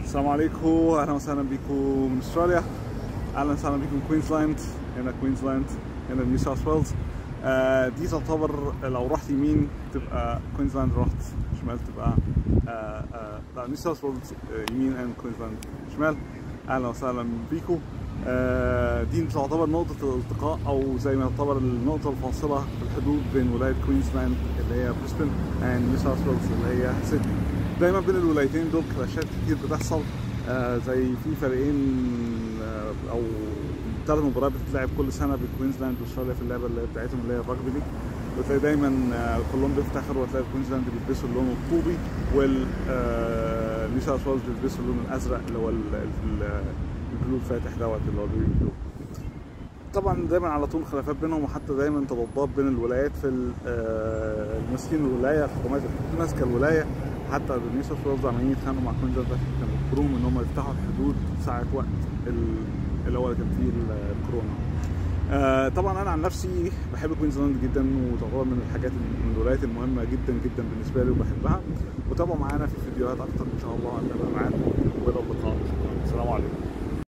السلام عليكم اهلا وسهلا بكم من استراليا اهلا وسهلا بكم كوينزلاند هنا كوينزلاند هنا نيو ساوث ويلز آه دي تعتبر لو رحت يمين تبقى كوينزلاند رحت شمال تبقى آه آه لا نيو ساوث ويلز يمين اند كوينزلاند شمال اهلا وسهلا بكم آه دي تعتبر نقطة الالتقاء أو زي ما تعتبر النقطة الفاصلة في الحدود بين ولاية كوينزلاند اللي هي بريسبن and نيو ساوث ويلز اللي هي سيدني دايما بين الولايتين دول كلاشات كتير بتحصل آه زي في فريقين آه او ثلاث مباريات بتتلعب كل سنه بين كوينزلاند واستراليا في اللعبه اللي بتاعتهم اللي هي الرجبي ليج وتلاقي دايما آه كلهم بيفتخروا وتلاقي كوينزلاند بيلبسوا اللون الطوبي وال آه نيو ساوث ويلز بيلبسوا اللون الازرق اللي هو ال- ال- البلو الفاتح دوت اللي هو البيبي بلو طبعا دايما على طول خلافات بينهم وحتى دايما تضادات بين الولايات في ال- آه، الماسكين الولايه الحكومات اللي ماسكه الولايه حتى نيو ساوث ويلز عمالين يتخانقوا مع كوينزلاند عشان كانوا يجبروهم ان هم يفتحوا الحدود ساعه وقت ال- اللي هو كان فيه ال- الكورونا. آه، طبعا انا عن نفسي بحب كوينزلاند جدا وتعتبر من الحاجات من الولايات المهمه جدا جدا بالنسبه لي وبحبها وتابعوا معانا في فيديوهات اكتر ان شاء الله انا معاكم والى اللقاء السلام عليكم